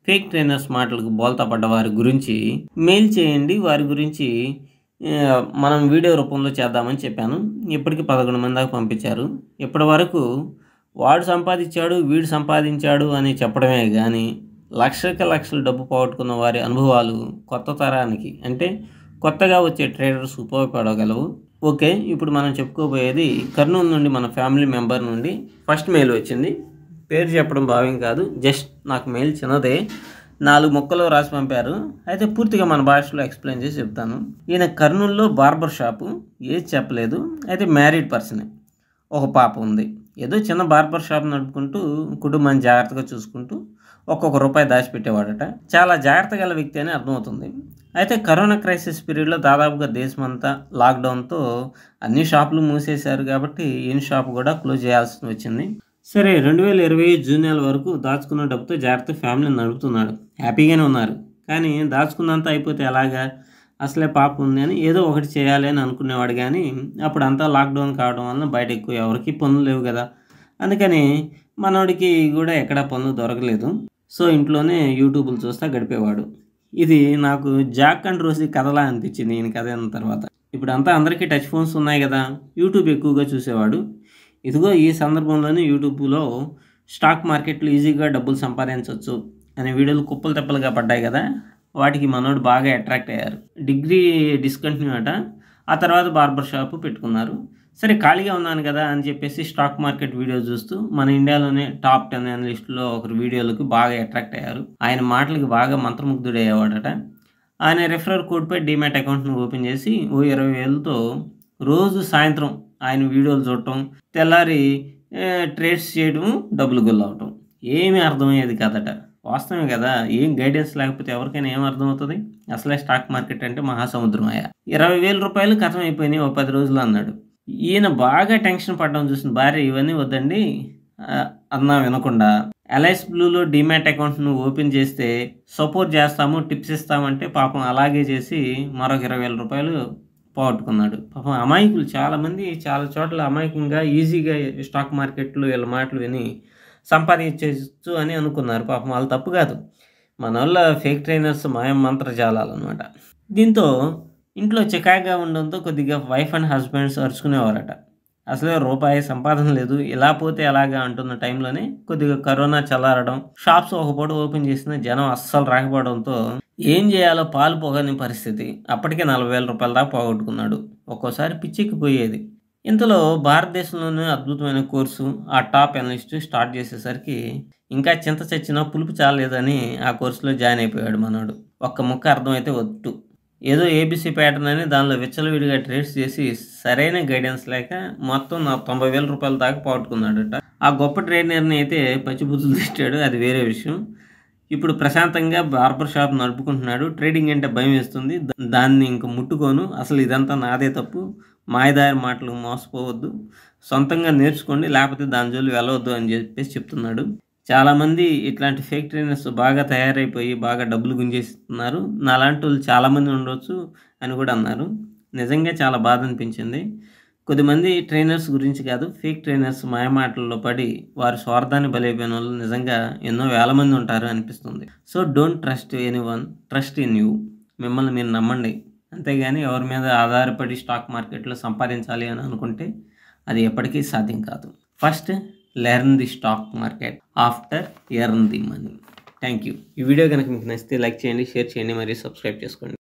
fake trainers మాటలకు బోల్తా పడ్డ వారి గురించి మెయిల్ చేయండి వారి గురించి ఆ, మనం వీడియో రూపంలో చేద్దామని చెప్పాను ఇప్పటికి పదకొండు మంది దాకా పంపించారు ఇప్పటి వరకు వాడు సంపాదించాడు వీడు సంపాదించాడు అని చెప్పడమే కానీ లక్షల లక్షల డబ్బు పోగొట్టుకున్న వారి అనుభవాలు కొత్త తరానికి అంటే కొత్తగా వచ్చే ట్రేడర్స్ ఉపయోగపడగలవు ఓకే ఇప్పుడు మనం చెప్పుకోబోయేది కర్నూలు నుండి మన ఫ్యామిలీ మెంబర్ నుండి ఫస్ట్ మెయిల్ వచ్చింది పేరు చెప్పడం భావ్యం కాదు జస్ట్ నాకు మెయిల్ చిన్నదే నాలుగు మొక్కలు రాసి పంపారు అయితే పూర్తిగా మన భాషలో ఎక్స్ప్లెయిన్ చేసి చెప్తాను ఈయన కర్నూలులో బార్బర్ షాపు ఏది చెప్పలేదు అయితే మ్యారీడ్ పర్సనే ఒక పాప ఉంది ఏదో చిన్న బార్బర్ షాప్ నడుపుకుంటూ కుటుంబాన్ని జాగ్రత్తగా చూసుకుంటూ ఒక్కొక్క రూపాయి దాచిపెట్టేవాడట చాలా జాగ్రత్త గల వ్యక్తి అని అర్థమవుతుంది అయితే కరోనా క్రైసిస్ పీరియడ్లో దాదాపుగా దేశమంతా లాక్డౌన్తో అన్ని షాపులు మూసేశారు కాబట్టి ఈయన షాప్ కూడా క్లోజ్ చేయాల్సి వచ్చింది సరే రెండు వేల ఇరవై జూన్ నెల వరకు దాచుకున్న డబ్బుతో జాగ్రత్త ఫ్యామిలీని నడుపుతున్నాడు హ్యాపీగానే ఉన్నారు కానీ దాచుకున్నంత అయిపోతే ఎలాగా అసలే పాప ఉంది అని ఏదో ఒకటి చేయాలి అని అనుకునేవాడు కానీ అప్పుడు అంతా లాక్డౌన్ కావడం వలన బయట ఎక్కువ ఎవరికి పనులు లేవు కదా అందుకని మనోడికి కూడా ఎక్కడా పనులు దొరకలేదు సో ఇంట్లోనే యూట్యూబ్లు చూస్తా గడిపేవాడు ఇది నాకు జాక్ అండ్ రోసి కథలా అనిపించింది ఈయన కథ అయిన తర్వాత ఇప్పుడు అంతా అందరికీ టచ్ ఫోన్స్ ఉన్నాయి కదా యూట్యూబ్ ఎక్కువగా చూసేవాడు ఇదిగో ఈ సందర్భంలోనే యూట్యూబ్లో స్టాక్ మార్కెట్లో ఈజీగా డబ్బులు సంపాదించవచ్చు అనే వీడియోలు కుప్పలు తెప్పలుగా పడ్డాయి కదా వాటికి మనోడు బాగా అట్రాక్ట్ అయ్యారు డిగ్రీ డిస్కంటిన్యూ అట ఆ తర్వాత బార్బర్ షాపు పెట్టుకున్నారు సరే ఖాళీగా ఉన్నాను కదా అని చెప్పేసి స్టాక్ మార్కెట్ వీడియో చూస్తూ మన ఇండియాలోనే టాప్ టెన్ లిస్టులో ఒకరి వీడియోలకు బాగా అట్రాక్ట్ అయ్యారు ఆయన మాటలకి బాగా మంత్రముగ్ధుడయ్యేవాడట ఆయన రెఫరల్ కోడ్పై డిమాట్ అకౌంట్ను ఓపెన్ చేసి ఓ ఇరవై వేలతో రోజు సాయంత్రం ఆయన వీడియోలు చూడటం తెల్లారి ఏ, ట్రేడ్స్ చేయడం డబ్బులు గుల్లవటం ఏమీ అర్థమయ్యేది కాదట వాస్తవమే కదా ఏం గైడెన్స్ లేకపోతే ఎవరికైనా ఏం అర్థమవుతుంది అసలే స్టాక్ మార్కెట్ అంటే మహాసముద్రం అయ్యా ఇరవై వేల రూపాయలు కథం అయిపోయినాయి ఓ పది రోజులు అన్నాడు ఈయన బాగా టెన్షన్ పడడం చూసిన భార్య ఇవన్నీ వద్దండి ఆ, అన్నా వినకుండా ఎల్ఐస్ బ్లూలో డిమాట్ అకౌంట్ను ఓపెన్ చేస్తే సపోర్ట్ చేస్తాము టిప్స్ ఇస్తామంటే పాపం అలాగే చేసి మరొక ఇరవై వేల రూపాయలు పోగొట్టుకున్నాడు పాపం అమాయకులు చాలామంది చాలా చోట్ల అమాయకంగా ఈజీగా స్టాక్ మార్కెట్లో వీళ్ళ మాటలు విని సంపాదించవచ్చు అని అనుకున్నారు పాపం వాళ్ళు తప్పు కాదు మన వల్ల ఫేక్ ట్రైనర్స్ మాయం మంత్రజాలాలు అనమాట దీంతో ఇంట్లో చికాగా ఉండడంతో కొద్దిగా వైఫ్ అండ్ హస్బెండ్స్ అరుచుకునేవారట అసలే రూపాయి సంపాదన లేదు ఇలా పోతే ఎలాగా అంటున్న టైంలోనే కొద్దిగా కరోనా చల్లారడం షాప్స్ ఒక పూట ఓపెన్ చేసిన జనం అస్సలు రాకపోవడంతో ఏం చేయాలో పాలు పోగని పరిస్థితి అప్పటికే నలభై వేల రూపాయల దాకా పోగొట్టుకున్నాడు ఒక్కోసారి పిచ్చెక్కిపోయేది ఇంతలో భారతదేశంలోనే అద్భుతమైన కోర్సు ఆ టాప్ అనలిస్ట్ స్టార్ట్ చేసేసరికి ఇంకా చింత చచ్చినా పులుపు చాలేదని ఆ కోర్సులో జాయిన్ అయిపోయాడు మనోడు ఒక్క ముక్క అర్థమైతే ఒట్టు ఏదో ఏబీసీ ప్యాటర్న్ అని దానిలో విచ్చలవిడిగా ట్రేడ్స్ చేసి సరైన గైడెన్స్ లేక మొత్తం నా తొంభై వేల రూపాయల దాకా పోగొట్టుకున్నాడట ఆ గొప్ప ట్రైనర్ని అయితే పచ్చిబుద్ధులు తిట్టాడు అది వేరే విషయం ఇప్పుడు ప్రశాంతంగా బార్బర్ షాప్ నడుపుకుంటున్నాడు ట్రేడింగ్ అంటే భయం వేస్తుంది దా- దాన్ని ఇంక ముట్టుకోను అసలు ఇదంతా నాదే తప్పు మాయదారి మాటలు మోసపోవద్దు సొంతంగా నేర్చుకోండి లేకపోతే దాని జోలి వెళ్ళవద్దు అని చెప్పేసి చెప్తున్నాడు చాలామంది ఇట్లాంటి ఫేక్ ట్రైనర్స్ బాగా తయారైపోయి బాగా డబ్బులు గుంజేస్తున్నారు నాలాంటి వాళ్ళు చాలామంది ఉండొచ్చు అని కూడా అన్నారు నిజంగా చాలా బాధ అనిపించింది కొద్దిమంది ట్రైనర్స్ గురించి కాదు ఫేక్ ట్రైనర్స్ మాయమాటల్లో పడి వారి స్వార్థాన్ని బలైపోయిన వాళ్ళు నిజంగా ఎన్నో వేల మంది ఉంటారు అనిపిస్తుంది so don't trust any one trust in you మిమ్మల్ని మీరు నమ్మండి అంతేగాని ఎవరి మీద ఆధారపడి స్టాక్ మార్కెట్లో సంపాదించాలి అని అనుకుంటే అది ఎప్పటికీ సాధ్యం కాదు first learn the stock market after earn the money thank you ఈ వీడియో కనుక మీకు నచ్చితే లైక్ చేయండి షేర్ చేయండి మరియు సబ్స్క్రైబ్ చేసుకోండి